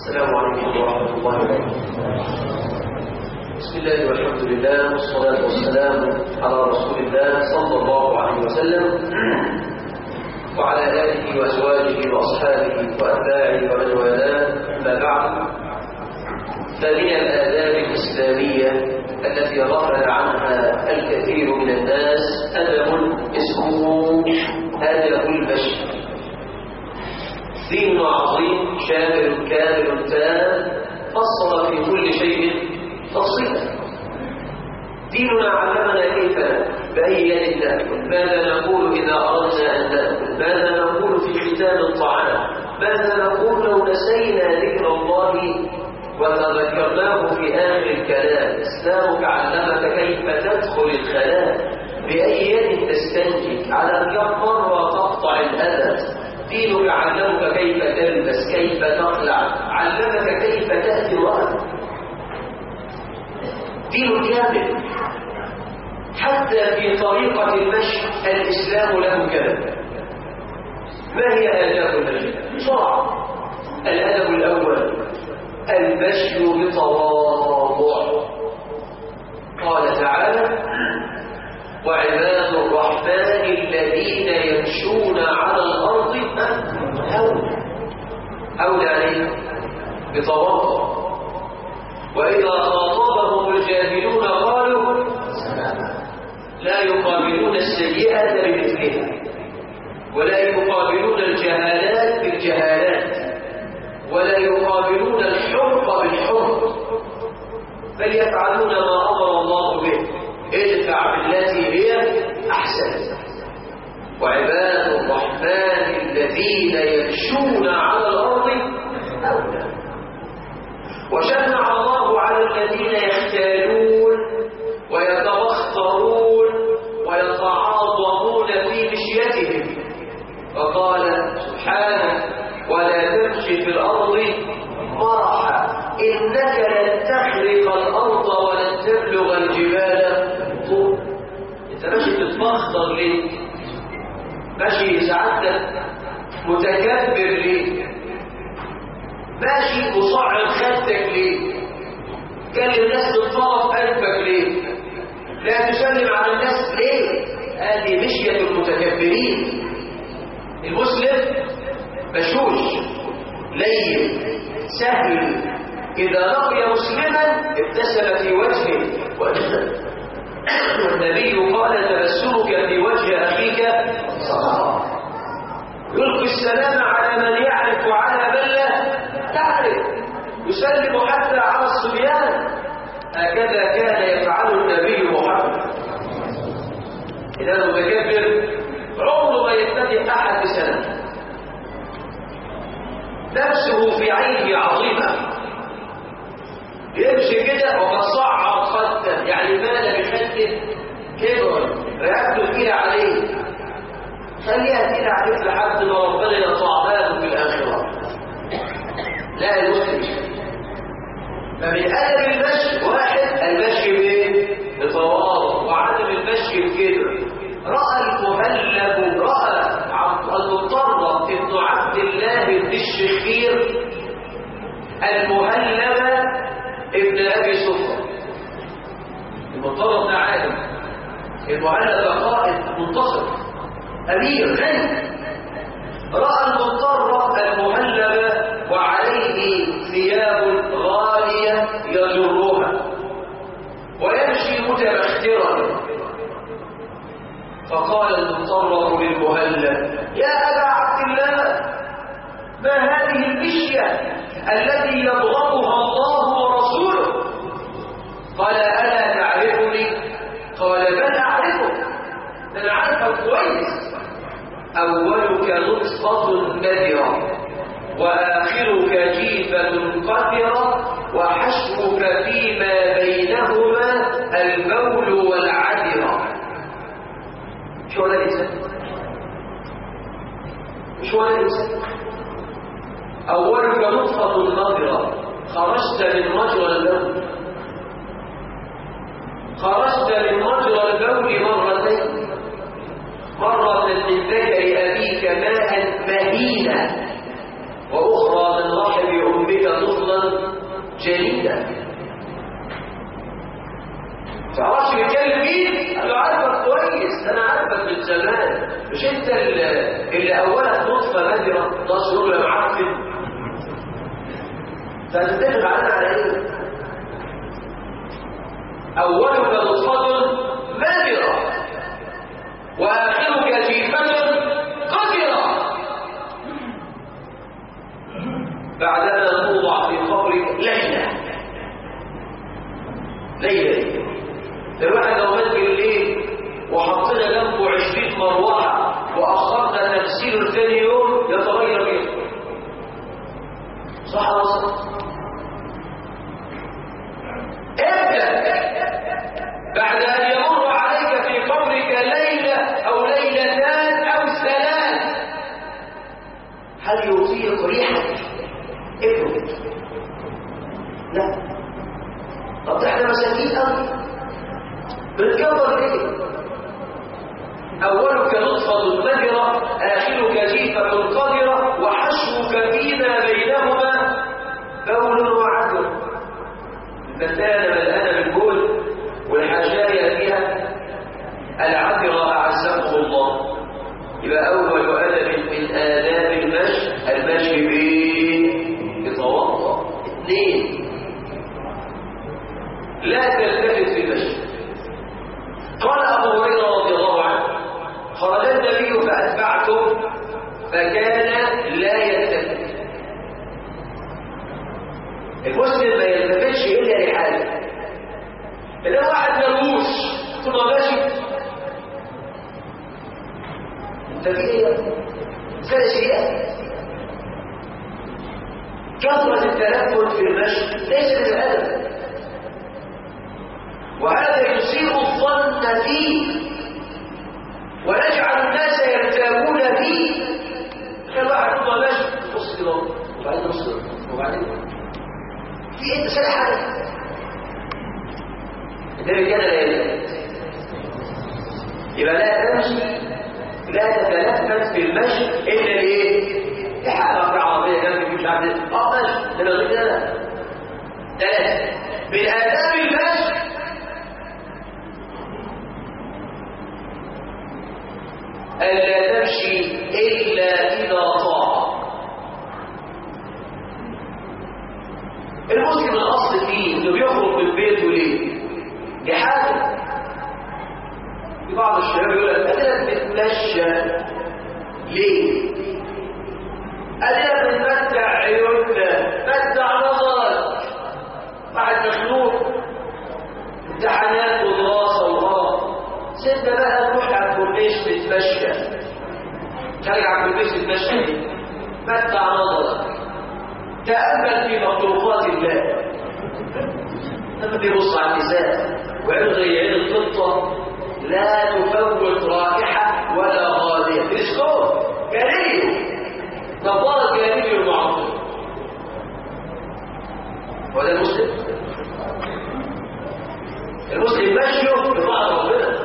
السلام عليكم ورحمة الله وبركاته بسم الله والحمد لله والصلاة والسلام على رسول الله صلى الله عليه وسلم وعلى آله وأزواجه وأصحابه وأتباعه ومن والاه أما بعد فمن الآداب الإسلامية التي غفل عنها الكثير من الناس أدب اسمه أدب المشي دين عظيم شامل كامل تام فصل في كل شيء تفصيلا ديننا علمنا كيف بأي يد نأكل ماذا نقول إذا أردنا أن نأكل ماذا نقول في ختام الطعام ماذا نقول لو نسينا ذكر الله وتذكرناه في آخر الكلام إسلامك علمك كيف تدخل الخلاء بأي يد تستنجي على كم مرة تقطع الأذى دينك علمك كيف تلبس كيف تخلع علمك كيف تأتي الوقت دين كامل حتى في طريقة المشي الإسلام له كذا ما هي آداب المشي؟ بسرعة الأدب الأول المشي بتواضع قال تعالى وعباد الرحمن الذين يمشون على الأرض هونا هونا عليه بتواضع وإذا خاطبهم الجاهلون قالوا لا يقابلون السيئة بمثلها ولا يقابلون الجهالات بالجهالات ولا يقابلون الحرق بالحرق بل يفعلون ما أمر الله به ادفع بالتي هي أحسن وعباد الرحمن الذين يمشون على الأرض أولى وشنع الله على الذين يختالون ويتبخترون ويتعاظمون في مشيتهم فقال سبحانه ولا تمشي في الأرض مرحا إنك لن تخرق الأرض ولن تبلغ الجبال طول أنت ماشي تتبختر ليه؟ ماشي سعادتك متكبر ليه؟ ماشي مصعد خدك ليه كان الناس تتطرف أنفك ليه لا تسلم على الناس ليه هذه مشية المتكبرين المسلم بشوش لين سهل إذا لقي مسلما ابتسم في وجهه والنبي قال تبسمك في وجه أخيك صدقه يلقي السلام على من يعرف وعلى من لا تعرف يسلم حتى على الصبيان هكذا كان يفعل النبي محمد إذا المتكبر عمره ما يتبع أحد بسلام نفسه في عينه عظيمة يمشي كده وقد صعر خده يعني مال بخده كبر ريحته تقيل عليه خليها تقيل عليك لحد ما ربنا يطعمها في الآخرة لا المسلم فمن أدب المشي واحد المشي بايه؟ بتواضع وعدم المشي بكده رأى المهلب رأى المضطرب ابن عبد الله بن الشخير المهلب ابن أبي سفر المضطرب ده عالم المهلب قائد منتصر أمير غني رأى المضطرب المهلب وعليه ثياب غالية يجرها ويمشي متبخترا فقال المضطرب للمهلب يا أبا عبد الله ما هذه المشية التي يبغضها الله ورسوله قال ألا تعرفني قال بل أعرفك أنا عارفك كويس أولك نطفة نذرة وآخرك جيفة قذرة وحشرك فيما بينهما البول والعذرة شو هذا الإنسان؟ شو هذا الإنسان؟ أولك نطفة نذرة خرجت من مجرى البول خرجت من مجرى البول مرتين مرة من ذكر أبيك ماء مهينا وأخرى من رحم أمك طفلا جليلا تعرفش بيتكلم مين؟ قال له عارفك كويس انا عارفك من زمان مش انت اللي, اللي اولك نطفه نادره ده شغل معفن فهتتفق علينا على ايه؟ اولك نطفه نادره واخرك جيفه قدره بعدما نوضع في قبرك ليله ليله الواحد لو مات بالليل وحطينا جنبه 20 مروحه واخرنا تغسيله ثاني يوم يتغير جسمه صح ولا صح؟ ابدا بعد ان يمر عليك في قبرك ليله او ليلتان او ثلاث هل يطيق ريحك؟ افرض لا طب ده احنا مساكين قوي بنكبر ليه أولك نطفة مدرة آخرك جيفة قدرة وحشوك فيما بينهما بول وعدل البتانة ملآنة بالبول والحشايا فيها العذرة أعزكم الله يبقى أول أدب من آداب المشي المشي بإيه؟ بتوضأ اثنين لا تلتفت في المشي قال أبو هريرة رضي الله عنه خرج النبي فأتبعته فكان لا يلتفت المسلم ما يلتفتش إلا لحاله إذا واحد ملوش ثم ماشي أنت في إيه؟ سنة شيئة كثرة التنفس في المشي ليس من الأدب وهذا يصيب الظن فيه ونجعل الناس يرتابون فيه كان واحد يقول ماشي نص كده وبعدين نص وبعدين في انت سنة حاجة النبي كان لا يلتفت يبقى لا تمشي لا تتلفت في المشي الا لايه؟ لحاجة في عربية جنبك مش عارف ايه اه ماشي ده غير كده ثلاثة من آداب المشي ألا تمشي إلا إذا طاع المسلم الأصل فيه إنه بيخرج من بيته ليه؟ لحاجة في بعض الشباب يقول لك أنا بتمشى ليه؟ أنا بنمتع عيوننا متع نظرك بعد مخلوق امتحانات ودراسة وغلط سيبنا بقى نروح على الكورنيش نتمشى ترجع على الكورنيش تتمشى ليه؟ متع نظرك تأمل في مخلوقات الله لما بيبص على النساء ويلغي عين القطة لا تفوت رائحة ولا غادية تلسكوب كريم نظارة كريم المعظم وده المسلم المسلم مشيه بطاعة ربنا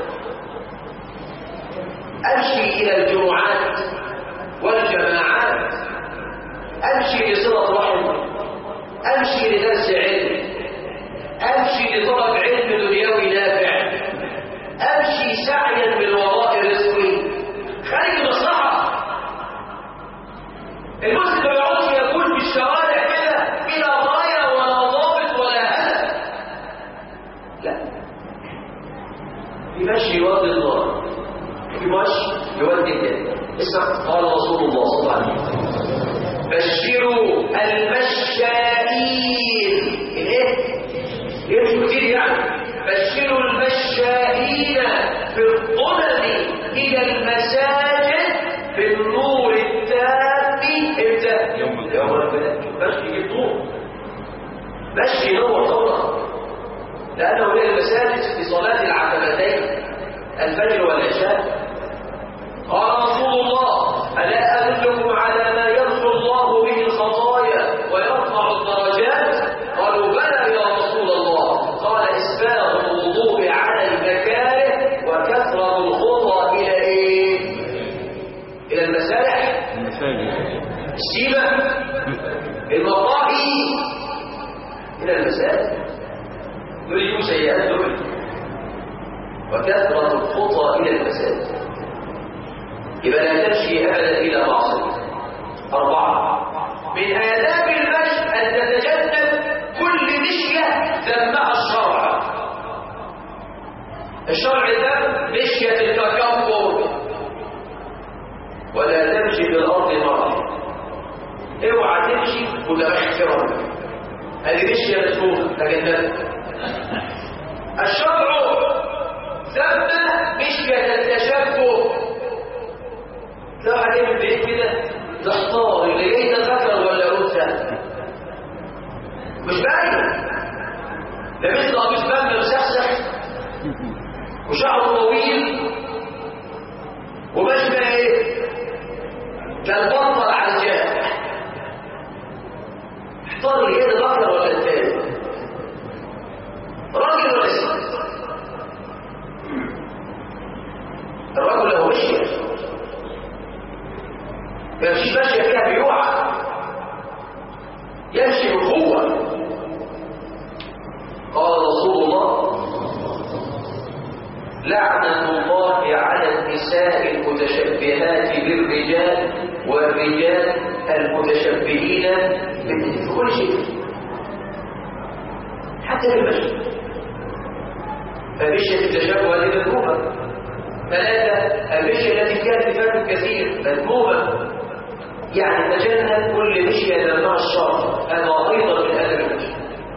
أمشي إلى الجمعات والجماعات أمشي لصلة رحم أمشي لدرس علم أمشي لطلب علم دنيوي نافع أمشي سعيا من وراء رزقي خارج مصلحة المسلم ما يقعدش يكون في الشوارع كده بلا غاية ولا ضابط ولا هدف لا في مشي يودي الله في مشي يودي الجنة اسمع قال رسول الله صلى الله عليه وسلم بشروا المشائين ايه يمشوا كتير يعني بشروا المشائين في الظلم الى المساجد بالنور التام امتى يوم القيامة. يوم القيامه مشي يجيب نور مشي نور طبعا لانه الى المساجد في صلاه العتبتين الفجر والعشاء قال رسول الله ألا أدلكم على ما يغفر الله به الخطايا ويرفع الدرجات قالوا بلى يا رسول الله قال إسباغ الوضوء على المكاره وكثرة الخطى إلى إيه؟ إلى المسارح المساجد السيبة المقاهي إلى المساجد يريد سيئات دول وكثرة الخطى إلى المساجد يبقى لا تمشي أبدا إلى معصية أربعة من آداب المشي أن تتجنب كل مشية ذمها الشرع الشرع ده مشية التكبر ولا تمشي في الأرض مرة اوعى تمشي متبخرا هذه مشية مسلوبة تجنبها الشرع ذم مشية التشبه لو عليه من بعيد كده تحتار اللي جاي ده ذكر ولا انثى مش باين ده مثل قميص بامبا مسخسخ وشعره طويل وماشي بقى ايه كالبطل على الجاه احتار اللي جاي ده ذكر ولا انثى راجل ولا ست الرجل له مشيه ما يمشيش ماشيه فيها بيوعى يمشي بقوه قال رسول الله لعنة الله على النساء المتشبهات بالرجال والرجال المتشبهين في كل شيء حتى في المشي فمشية التشبه هذه مذمومة ثلاثة المشية التي فيها التفات كثير مذمومة يعني تجنب كل مشية ذمها الشر هذا أيضا من أدب المشي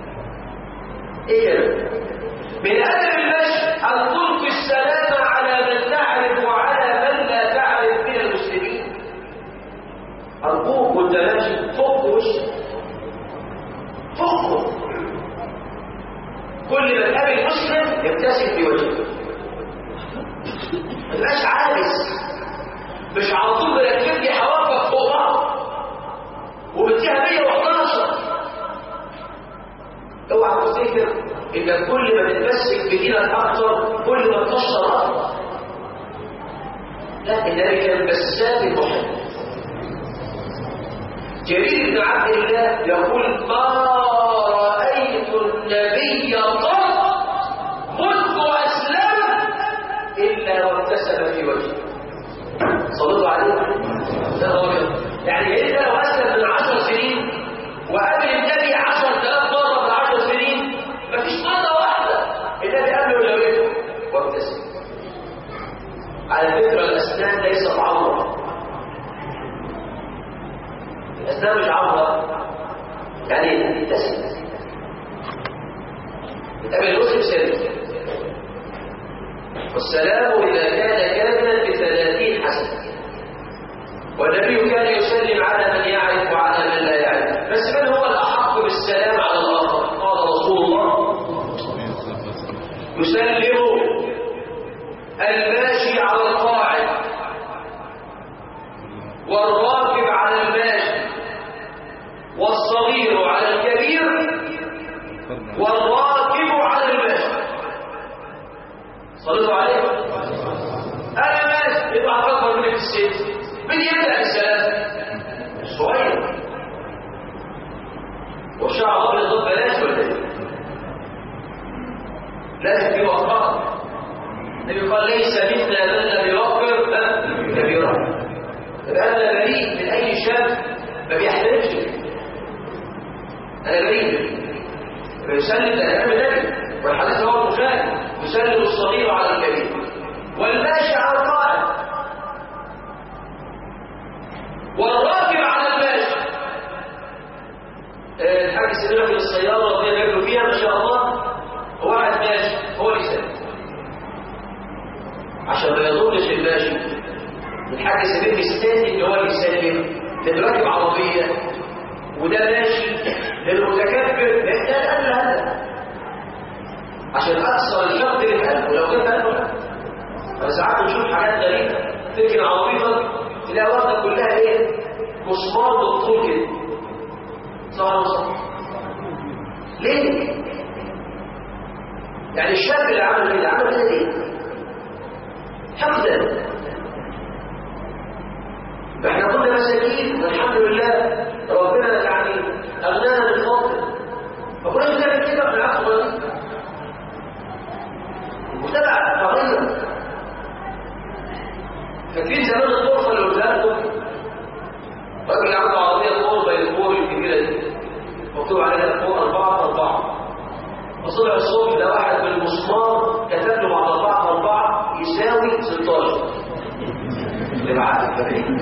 إيه من أدب المشي أن تلقي السلام على من تعرف وعلى من لا تعرف من المسلمين أرجوك وأنت ماشي فك وشك فكه كل ما تقابل مسلم يبتسم في وجهه ما تبقاش عابس مش على طول مركب لي حوافك فوق بعض وبديها 111 اوعى تفتكر انك كل ما تتمسك بدينك اكتر كل ما تكشر اكتر لا النبي كان بسام المحب جرير بن عبد الله يقول ما رايت النبي قط منذ اسلم الا وابتسم في وجهه صلوا عليه ده راجل يعني انت لو اسلم من عشر سنين وقابل النبي عشر ثلاث مرة من عشر سنين مفيش مرة واحدة النبي قابله ولويته وابتسم على فكرة الأسنان ليست عورة الأسنان مش عورة يعني ابتسم بتقابل المسلم سلم والسلام إذا كان كاملا بثلاثين حسنة والنبي كان يسلم على من يعرف وعلى من لا يعرف بس من هو الأحق بالسلام على الآخر قال رسول الله يسلم الماشي على القاعد والراكب على الماشي والصغير على الكبير والراكب على الماشي صلوا عليه انا ماشي يبقى اكبر منك الست من يبدا السلام الصغير والشعر ابيض ضد بلاش ولا ايه لازم في وقار النبي قال ليس منا من لم يوقر كبيرا يبقى انا بريء من اي شاب ما بيحترمش انا بريء يسلم لأمام النبي والحديث هو البخاري يسلم الصغير على الكبير والماشي على القائم والراكب على الماشي آه، الحاج سيدنا في السيارة ربنا يبارك فيها ما شاء الله هو واحد ماشي هو اللي يسلم عشان ما يظنش الماشي الحاج سيدنا مستني ان هو اللي يسلم لانه راكب عربية وده ماشي للمتكبر محتاج قبل هذا عشان اكثر الشق اللي في قلبه لو كان قلبه لا انا ساعات بنشوف حاجات غريبه تركن عربيتك تلاقي واحده كلها ايه مسمار بالطول كده صح ولا صح ليه يعني الشاب اللي عمل كده عمل كده ليه حقدا احنا كنا مساكين والحمد لله ربنا يعني اغنانا من فضله فكنا مكتوب عليها فوق أربعة أربعة وطلع الصبح ده واحد بالمسمار كتب له بعد أربعة أربعة يساوي 16 للعقل الفريق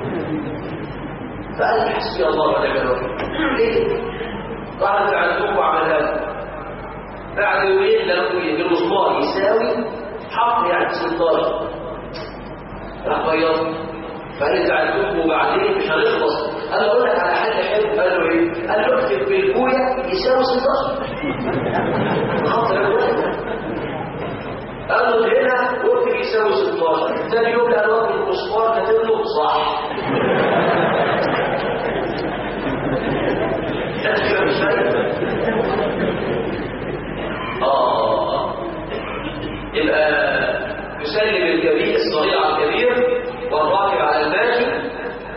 فقال حسبي الله ونعم الوكيل ليه؟ راح عندكم وعمل هذا بعد يومين لقوا بالمسمار يساوي حق يعني 16 راح غير فقال لي تعالوا وبعدين مش هنخلص قال له اقول لك على حل حلو قال له ايه؟ قال له اكتب بالبويه يساوي 16 خاطر الولد قال له هنا واكتب يساوي 16 ثاني يوم قال له المسمار كاتب له صح مش آه يبقى يسلم الكبير الصغير على الكبير والراكب على الماشي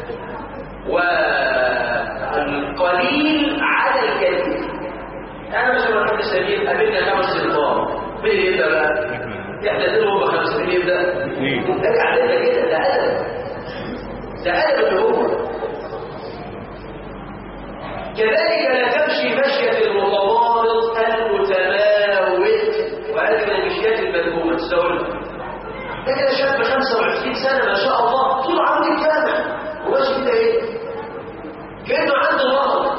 والقليل على الكثير أنا مثلا واحد سليم قابلنا خمس سنوات مين يبدأ بقى؟ يعتذروا بخمسة مين يبدأ؟ ده علينا كده ده أدب ده أدب اللي هو كذلك لا تمشي مشية المتوارط المتماوت وهذه من المشيات المذمومة تستوعب ده كده شاب 25 سنة ما شاء الله طول عمره الجامع وماشي كده ايه؟ كأنه عنده مرض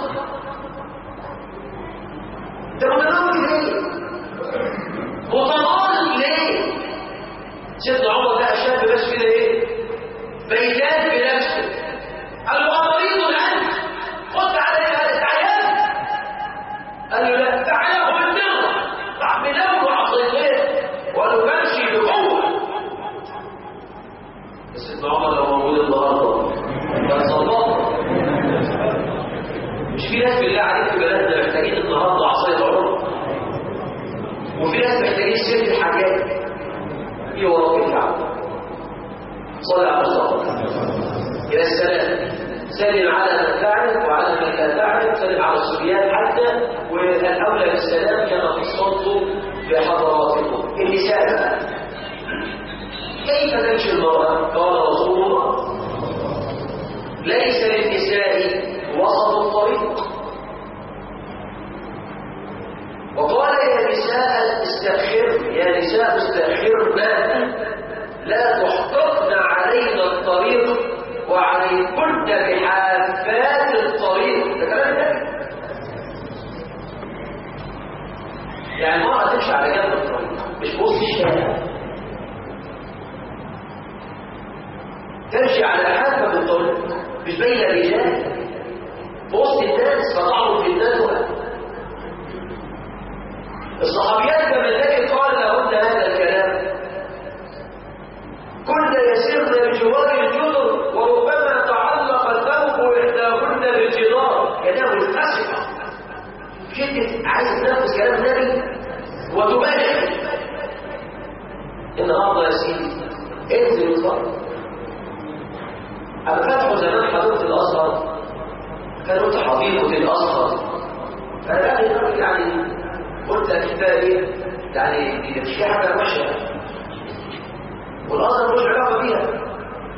ده متماوت ليه؟ متمارض ليه؟ سيدنا عمر ده شاب بس كده ايه؟ بيتان بنفسه قال له مريض انت خد علي هذا العيان قال له لا تعالى هو النار راح بنوم وعصيتين وقالوا بمشي بقوه بس ابن عمر لو موجود النهارده كان صلاه مش في ناس بالله عليك في بلدنا محتاجين النهارده عصايه عمر وفي ناس محتاجين ست حاجات في وراء الكعبه صلى على الصلاه الى السلام سلم على من تعرف وعلى من لا تعرف سلم على الصبيان حتى والاولى بالسلام كما فصلت في حضراتكم النساء بقى كيف تمشي المراه قال رسول الله ليس للنساء وسط الطريق وقال يا نساء استأخر يا نساء استأخرنا لا تحققن علينا الطريق وعليكن بحافات الطريق ده كلام ده يعني المرأة تمشي على جنب الطريق مش في وسط الشارع تمشي على حافة الطريق مش بين الرجال في وسط الناس فتعرض في الناس الصحابيات كما ذلك قال لهن هذا الكلام كنا يسرن بجوار الجدر وربما تعلق الثوب احداهن بالجدار كلام الاسفه شدة عايز تنفذ كلام النبي وتبالغ النهارده يا سيدي انزل واتفرج اما فتحوا زمان حضرت الازهر كانوا انت حضيره الازهر فانا بقى يعني قلت كفايه يعني في حاجه وحشه والأصل ملوش علاقة بيها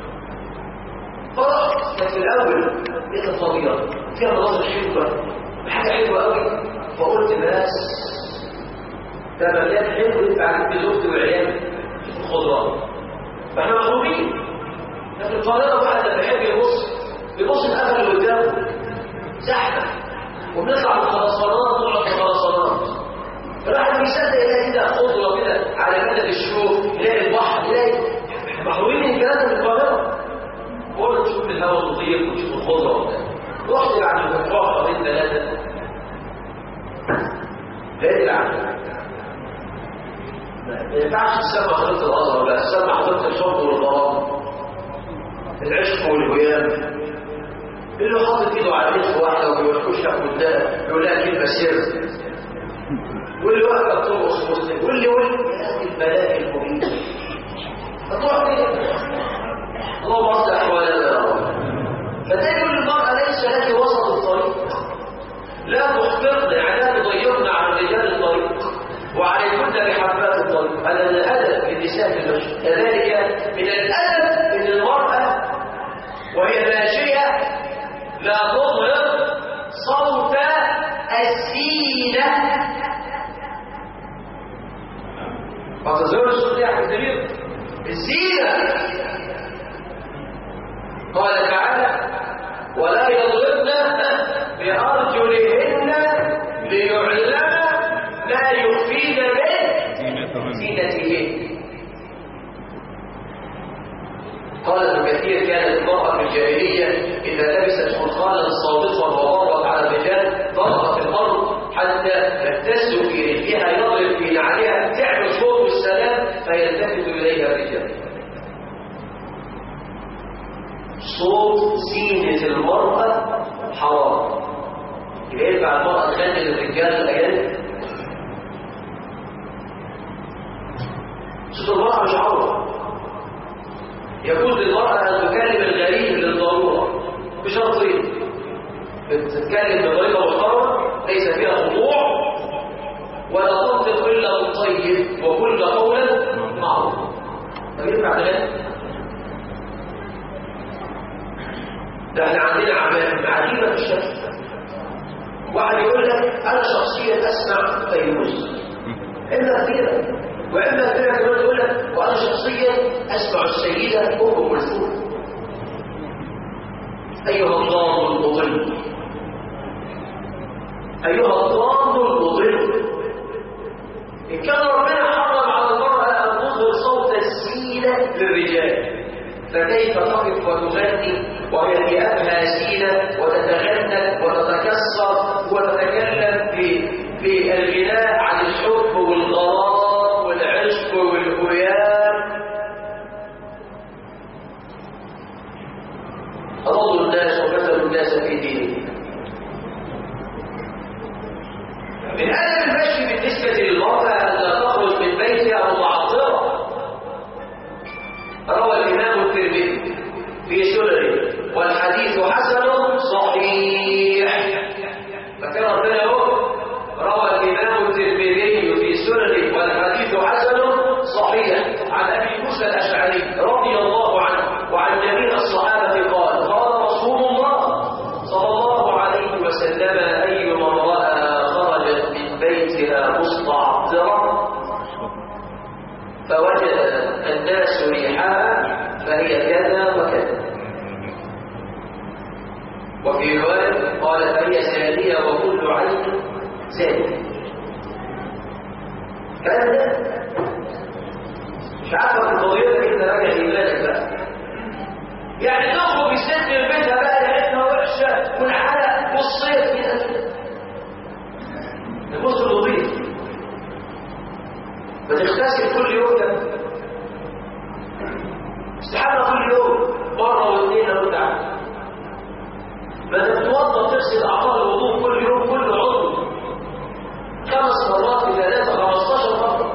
فرحت كانت في الأول لقيت الطبيعة فيها مناظر حلوة حاجة حلوة قوي فقلت بس ده مكان حلو ينفع عند زوجتي وعيالي في الخضروات فاحنا مغلوبين لكن القاهرة واحد لما يحب يبص بيبص الأمل اللي قدامه زحمة وبنطلع من الخرسانات نقعد في الخرسانات فالواحد بيصدق يلاقي كده خضره كده على مدد الشوق يلاقي البحر يلاقي محرومين من الكلام ده في القاهره قلت نشوف الهواء اللطيف ونشوف الخضره وبتاع رحت بعد اسبوع قضيت ثلاثه لقيت العمل ما ينفعش تسمى حضرتك الازهر لا تسمى حضرتك الحب والغرام العشق والهيام اللي حاطط ايده على كتف واحده وما بيوحوش ياخد ده يقول لها كلمه سر واللي واقفه بترقص مسلم واللي واللي يا البلاء المبين فتروح كده اللهم اصلح احوالنا يا رب فتجد المراه ليس لك وسط الطريق لا تخبرن يعني لا تضيقن على رجال الطريق وعليكن بحبات الطريق هذا من الادب للنساء في المشي كذلك من الادب ان المراه وهي ماشيه لا تظهر صوت الزينة فتزوج الصليح الكبير الزينة قال تعالى ولا يضربن بأرجلهن ليعلم ما يخفين من زينتهن قال ابن كثير كانت المرأة في الجاهلية إذا لبست خلخالا صادقا وضربت على الرجال ضربت الأرض حتى تهتز في رجلها يضرب في نعلها تعمل صوت السلام فيلتفت إليها الرجال صوت زينة المرأة حرام يبقى ينفع المرأة تغني للرجال الأجانب صوت المرأة مش عورة يجوز للمرأة أن تكلم الغريب للضرورة بشرطين بتتكلم بطريقة محترمة ليس فيها خضوع ولا تنطق إلا بالطيب وكل قولا معروف طب ينفع تغني؟ ده احنا عندنا عمال عجيبة في الشكل واحد يقول لك أنا شخصيا أسمع فيروز إما كثيرا وإما كثيرا كمان يقول لك وأنا شخصيا أسمع السيدة أم كلثوم أيها الضال المضل أيها الضال المضل إن كان ربنا حرم على المرأة أن تظهر صوت الزينة للرجال فكيف تقف وتغني وهي ثيابها زينة وتتغنى وتتكسر وتتكلم في في الغناء عن الحب والغرام والعشق والهيام أضلوا الناس وفتنوا الناس في دينهم من أدب المشي بالنسبة للمرأة أن لا تخرج من بيتها متعطرة روى الإمام الترمذي في سننه والحديث حسن صحيح فكان ربنا يقول روى الإمام الترمذي في سننه والحديث حسن صحيح عن أبي موسى الأشعري رضي الله عنه وعن جميع الصحابة قال قال رسول الله صلى الله عليه وسلم أيما امرأة خرجت من بيتها مستعطرة فوجد الناس ريحها فهي كذا وكذا وفي رواية قال فهي زانية وكل عين زانية كلام ده مش عارفة القضية دي انت راجع إيمانك بقى يعني تخرج الست من بيتها بقى لعينها وحشة والحلق والصيف كده البص النظيف بتغتسل كل يوم ده استحالة كل يوم مرة واثنين لو تعب ما تتوضا تغسل اعضاء الوضوء كل يوم كل عضو خمس مرات في ثلاثة 15 مرة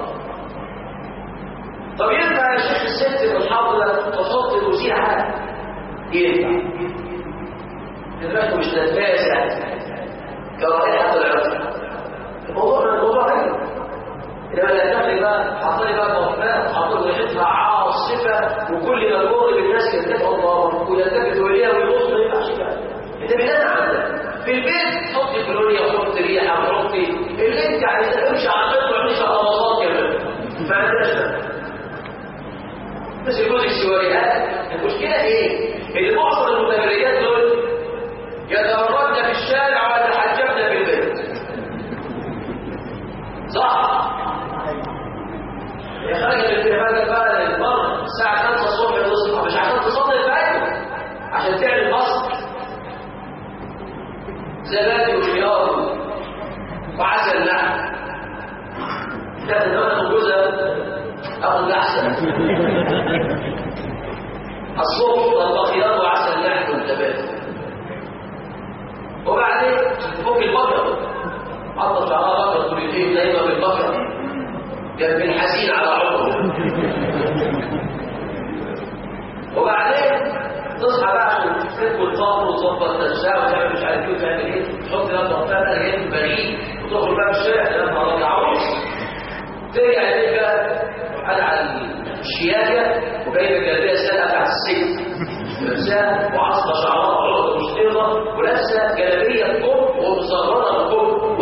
طب ينفع يا شيخ الست الحاضرة تحط المسيحة ينفع دماغه مش نفاسة كرائحة العطر الموضوع الموضوع حلو إنما لا تخلي بقى حاطلي بقى موفات حاطل ريحتها عاصفة وكل ما تمر بالناس يلتفت الله ويلتفتوا إليها ويبص ما ينفعش كده أنت بلاد عندك في البيت حطي كلوريا وحطي ريحة وحطي اللي أنت عايزاه امشي على الخط وامشي على الوسط كمان ما عندناش بقى بس يقول السواريات المشكلة إيه؟ إن معظم المتبريات دول يتمردن في الشارع ويتحجبن في البيت صح؟ يا خارج في هذا بقى المرة الساعة 5 الصبح تصحى مش عشان تصلي الفجر عشان تعمل مصر زبادي وخيار وعسل لحم كانت النهارده جوزها اخذ احسن الصبح طلع خيار وعسل لحم والزبادي وبعدين فوق البقر حط شعرها بقر طول الليل نايمه بالبقر جنب الحزين على عمره وبعدين تصحى بقى عشان تفك الفقر وتظبط نفسها وتعمل مش عارف ايه وتعمل ايه تحط لها طرفها جاي بريء وتخرج بقى في الشارع لما راجع عروس ترجع البيت بقى على على الشياكه وجايبه جلابيه سلقه بتاعت السجن لابساها وعصبه شعرها وعقده مستيضه ولابسه جلابيه بكم ومصغره بكم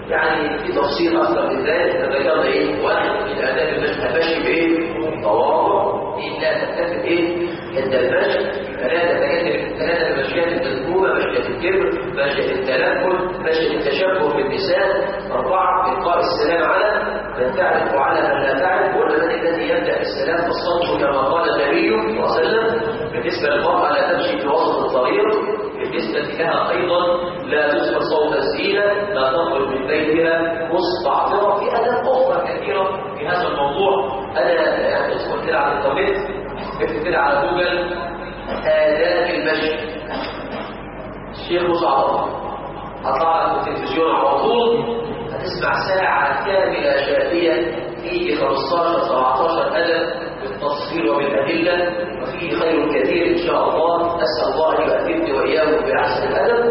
يعني في تفصيل اكثر من ذلك ذكرنا ايه واحد من اداب المشي المشي بايه تواضع لا تكتفي ايه عند المشي فلا تتجنب ثلاث المشيات المذمومه مشية الكبر مشية التنكل مشية التشبه بالنساء أربعة إلقاء السلام على من تعرف وعلى من لا تعرف والذي الذي يبدأ السلام فالصوت كما قال النبي صلى الله عليه وسلم بالنسبة للمرأة لا تمشي في وسط الطريق بالنسبة لها أيضا لا تسمع صوت الزينة لا تخرج من بيتها مستعطرة في أدب أخرى كثيرة في هذا الموضوع أنا يعني أدخل كده على الإنترنت اكتب كده على جوجل آداب المشي الشيخ مصعب هطلع لك في التلفزيون على طول هتسمع ساعة كاملة شافية فيه 15 17 أدب بالتفصيل وبالأدلة وفيه خير كثير إن شاء الله أسأل الله أن يؤدبني وإياكم بأحسن الأدب